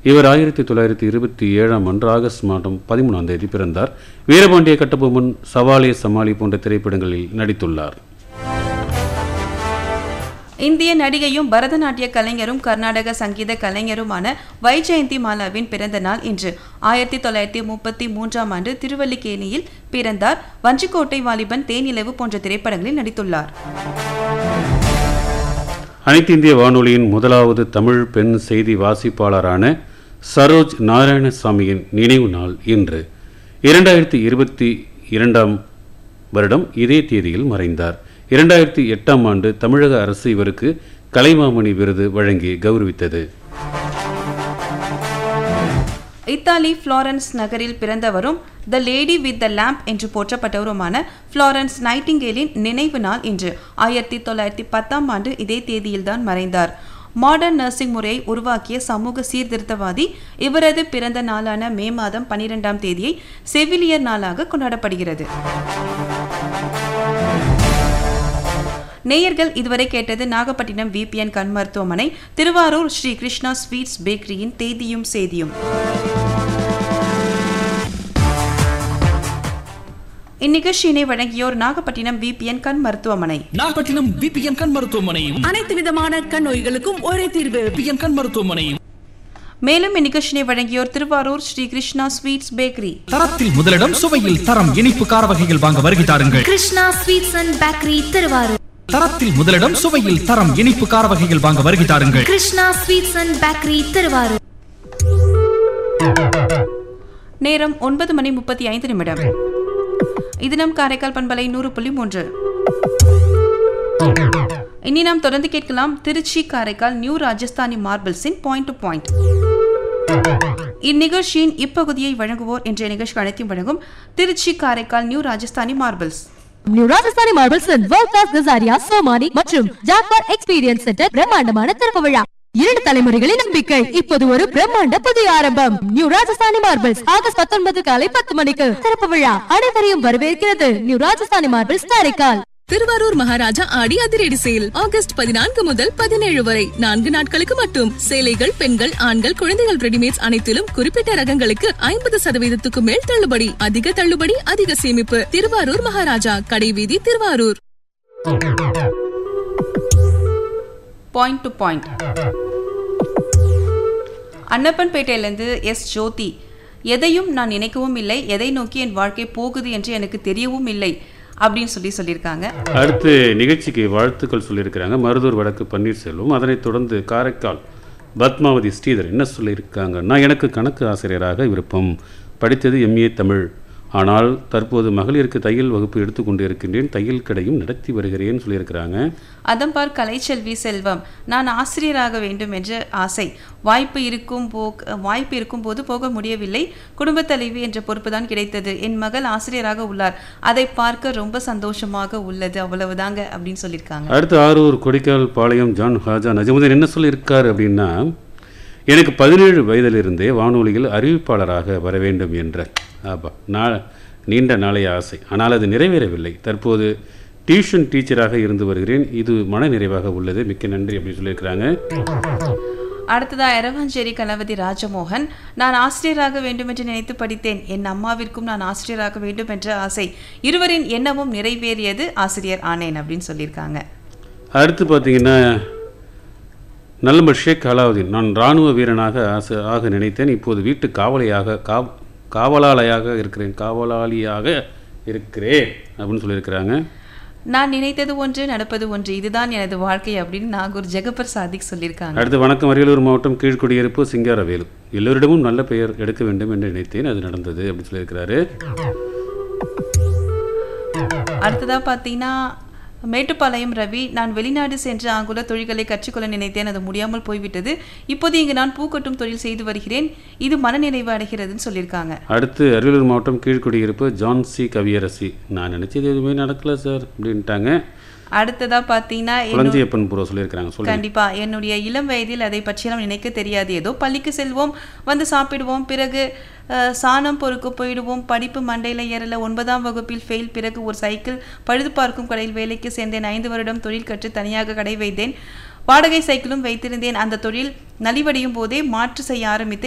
இவர் ஆயிரத்தி தொள்ளாயிரத்தி இருபத்தி ஏழாம் ஆண்டு ஆகஸ்ட் மாதம் பதிமூணாம் தேதி பிறந்தார் வீரபாண்டிய கட்டபொம்மன் சவாலே சமாளி போன்ற திரைப்படங்களில் நடித்துள்ளார் இந்திய நடிகையும் பரதநாட்டிய கலைஞரும் கர்நாடக சங்கீத கலைஞருமான வைஜெயந்தி மாலாவின் பிறந்த நாள் இன்று ஆயிரத்தி தொள்ளாயிரத்தி முப்பத்தி மூன்றாம் ஆண்டு திருவல்லிக்கேணியில் பிறந்தார் வஞ்சிக்கோட்டை வாலிபன் தேனிலவு போன்ற திரைப்படங்களில் நடித்துள்ளார் அனைத்து இந்திய வானொலியின் முதலாவது தமிழ் பெண் செய்தி வாசிப்பாளரான சரோஜ் நாராயணசாமியின் நினைவு நாள் இன்று இரண்டாயிரத்தி இருபத்தி இரண்டாம் வருடம் இதே தேதியில் மறைந்தார் இரண்டாயிரத்தி எட்டாம் ஆண்டு தமிழக அரசு இவருக்கு கலைமாமணி விருது வழங்கி கௌரவித்தது இத்தாலி புளோரன்ஸ் நகரில் பிறந்தவரும் the lady with the lamp என்று போற்றப்பட்டவருமான புளோரன்ஸ் நைட்டிங்கேலின் நினைவு நாள் இன்று ஆயிரத்தி தொள்ளாயிரத்தி பத்தாம் ஆண்டு இதே தேதியில்தான் மறைந்தார் மாடர்ன் நர்சிங் முறையை உருவாக்கிய சமூக சீர்திருத்தவாதி இவரது பிறந்த நாளான மே மாதம் பனிரெண்டாம் தேதியை செவிலியர் நாளாக கொண்டாடப்படுகிறது நேயர்கள் இதுவரை கேட்டது நாகப்பட்டினம் விபிஎன் கண் மருத்துவமனை திருவாரூர் ஸ்ரீ கிருஷ்ணா ஸ்வீட்ஸ் பேக்கரியின் தேதியும் சேதியும் இந்நிகழ்ச்சியினை வழங்கியோர் நாகப்பட்டினம் விபிஎன் கண் மருத்துவமனை நாகப்பட்டினம் விபிஎன் கண் மருத்துவமனை அனைத்து விதமான கண் நோய்களுக்கும் ஒரே தீர்வு விபிஎன் கண் மருத்துவமனை மேலும் இந்நிகழ்ச்சியினை வழங்கியோர் திருவாரூர் ஸ்ரீ கிருஷ்ணா ஸ்வீட்ஸ் பேக்கரி தரத்தில் முதலிடம் சுவையில் தரம் இனிப்பு கார வகைகள் வாங்க வருகை தாருங்கள் Krishna sweets and bakery Thiruvarur தரத்தில் முதலிடம் சுவையில் தரம் இனிப்பு கார வகைகள் வாங்க வருகை தாருங்கள் Krishna sweets and bakery Thiruvarur நேரம் ஒன்பது மணி முப்பத்தி ஐந்து நிமிடம் இது நம் காரைக்கால் பண்பலை நூறு புள்ளி மூன்று இனி நாம் தொடர்ந்து கேட்கலாம் திருச்சி காரைக்கால் நியூ ராஜஸ்தானி மார்பிள்ஸின் பாயிண்ட் டு பாயிண்ட் இந்நிகழ்ச்சியின் இப்பகுதியை வழங்குவோர் என்ற நிகழ்ச்சி அனைத்தையும் வழங்கும் Trichy Karaikal new Rajasthani marbles new Rajasthani marbles world class Kajaria Somany மற்றும் ஜாக்வார் எக்ஸ்பீரியன்ஸ் சென்டர் பிரம்மாண்டமான திறப்பு விழா இரண்டு தலைமுறைகளின் நம்பிக்கை இப்போது ஒரு பிரம்மாண்ட புதிய ஆரம்பம் நியூ ராஜஸ்தானி மார்பிள்ஸ் ஆகஸ்ட் பத்தொன்பது காலை பத்து மணிக்கு திறப்பு விழா அனைவரையும் வரவேற்கிறது நியூ ராஜஸ்தானி மார்பிள்ஸ் காரைக்கால் திருவாரூர் மகாராஜா ஆடி அதிரடி சேல் ஆகஸ்ட் பதினான்கு முதல் பதினேழு வரை நான்கு நாட்களுக்கு மட்டும் சேலைகள் பெண்கள் ஆண்கள் குழந்தைகள் ரெடிமேட்ஸ் அனைத்திலும் குறிப்பிட்ட ரகங்களுக்கு ஐம்பது சதவீதத்துக்கு மேல் தள்ளுபடி அதிக தள்ளுபடி அதிக சேமிப்பு திருவாரூர் மகாராஜா கடைவீதி திருவாரூர் பாயிண்ட் டு பாயிண்ட் அன்னப்பன்பேட்டையிலேருந்து எஸ் ஜோதி எதையும் நான் நினைக்கவும் இல்லை எதை நோக்கி என் வாழ்க்கை போகுது என்று எனக்கு தெரியவும் இல்லை அப்படின்னு சொல்லி சொல்லியிருக்காங்க அடுத்து நிகழ்ச்சிக்கு வாழ்த்துக்கள் சொல்லியிருக்கிறாங்க மருதூர் வடக்கு பன்னீர்செல்வம் அதனைத் தொடர்ந்து காரைக்கால் பத்மாவதி ஸ்ரீதர் என்ன சொல்லியிருக்காங்கன்னா எனக்கு கணக்கு ஆசிரியராக விருப்பம் படித்தது எம்ஏ தமிழ் ஆனால் தற்போது மகளிருக்கு தையல் வகுப்பு எடுத்துக்கொண்டு இருக்கின்றேன் தையல் கடையும் நடத்தி வருகிறேன்னு சொல்லியிருக்கிறாங்க அதம்பார் கலைச்செல்வி செல்வம் நான் ஆசிரியராக வேண்டும் என்ற ஆசை வாய்ப்பு இருக்கும் போ வாய்ப்பு இருக்கும்போது போக முடியவில்லை குடும்பத் தலைவி என்ற பொறுப்பு தான் கிடைத்தது என் மகள் ஆசிரியராக உள்ளார் அதை பார்க்க ரொம்ப சந்தோஷமாக உள்ளது அவ்வளவுதாங்க அப்படின்னு சொல்லியிருக்காங்க அடுத்து ஆரூர் கொடிக்கால் பாளையம் ஜான் ஹாஜா நஜமுதன் என்ன சொல்லியிருக்காரு அப்படின்னா எனக்கு பதினேழு வயதிலிருந்தே வானொலியில் அறிவிப்பாளராக வர வேண்டும் என்ற ஆபா நா நீண்ட நாளைய ஆசை ஆனால் அது நிறைவேறவில்லை தற்போது டியூஷன் டீச்சராக இருந்து வருகிறேன் இது மன நிறைவாக உள்ளது மிக்க நன்றி அப்படின்னு சொல்லியிருக்கிறாங்க அடுத்ததா எரவாஞ்சேரி கணபதி ராஜமோகன் நான் ஆசிரியராக வேண்டும் என்று நினைத்து படித்தேன் என் அம்மாவிற்கும் நான் ஆசிரியராக வேண்டும் என்ற ஆசை இருவரின் எண்ணமும் நிறைவேறியது ஆசிரியர் ஆனேன் அப்படின்னு சொல்லியிருக்காங்க அடுத்து பார்த்தீங்கன்னா நல்லம்பர் ஷேக் அலாவுதீன் நான் இராணுவ வீரனாக ஆசை ஆக நினைத்தேன் இப்போது வீட்டு காவலையாக காவ் காவலாளியாக இருக்கிறேன் காவலாளியாக இருக்கிறேன் அப்படின்னு சொல்லியிருக்கிறாங்க நான் நினைத்தது ஒன்று நடப்பது ஒன்று இதுதான் எனது வாழ்க்கை அப்படின்னு நாகூர் ஜெகபர் சாதிக் சொல்லியிருக்காங்க அடுத்து வணக்கம் அரியலூர் மாவட்டம் கீழ்குடியிருப்பு சிங்காரவேலு எல்லோரிடமும் நல்ல பெயர் எடுக்க வேண்டும் என்று நினைத்தேன் அது நடந்தது அப்படின்னு சொல்லியிருக்கிறாரு அடுத்ததா பார்த்தீங்கன்னா மேட்டுப்பாளையம் ரவி நான் வெளிநாடு சென்று ஆங்குல தொழில்களை கற்றுக்கொள்ள நினைத்தேன் அது முடியாமல் போய்விட்டது இப்போது இங்கு நான் பூக்கட்டும் தொழில் செய்து வருகிறேன் இது மனநிறைவு அடைகிறதுன்னு சொல்லியிருக்காங்க அடுத்து அரியலூர் மாவட்டம் கீழ்குடியிருப்பு ஜான்சி கவியரசி நான் நினைச்சது எதுவுமே நடக்கல சார் அப்படின்ட்டாங்க அடுத்ததா பார்த்தீங்கன்னா என்னோட- குளஞ்சியப்பன் புரோ சொல்லியிருக்கிறாங்க சொல்லுங்க கண்டிப்பா என்னுடைய இளம் வயதில் அதை பற்றியெல்லாம் நினைக்க தெரியாது ஏதோ பள்ளிக்கு செல்வோம் வந்து சாப்பிடுவோம் பிறகு அஹ், சாணம் பொறுக்க போயிடுவோம் படிப்பு மண்டையில ஏறல ஒன்பதாம் வகுப்பில் ஃபெயில் பிறகு ஒரு சைக்கிள் பழுது பார்க்கும் கடையில் வேலைக்கு சேர்ந்தேன் ஐந்து வருடம் தொழில் கற்று தனியாக கடை வைத்தேன் வாடகை சைக்கிளும் வைத்திருந்தேன் அந்த தொழில் நலிவடையும் போதே மாற்று செய்ய ஆரம்பித்து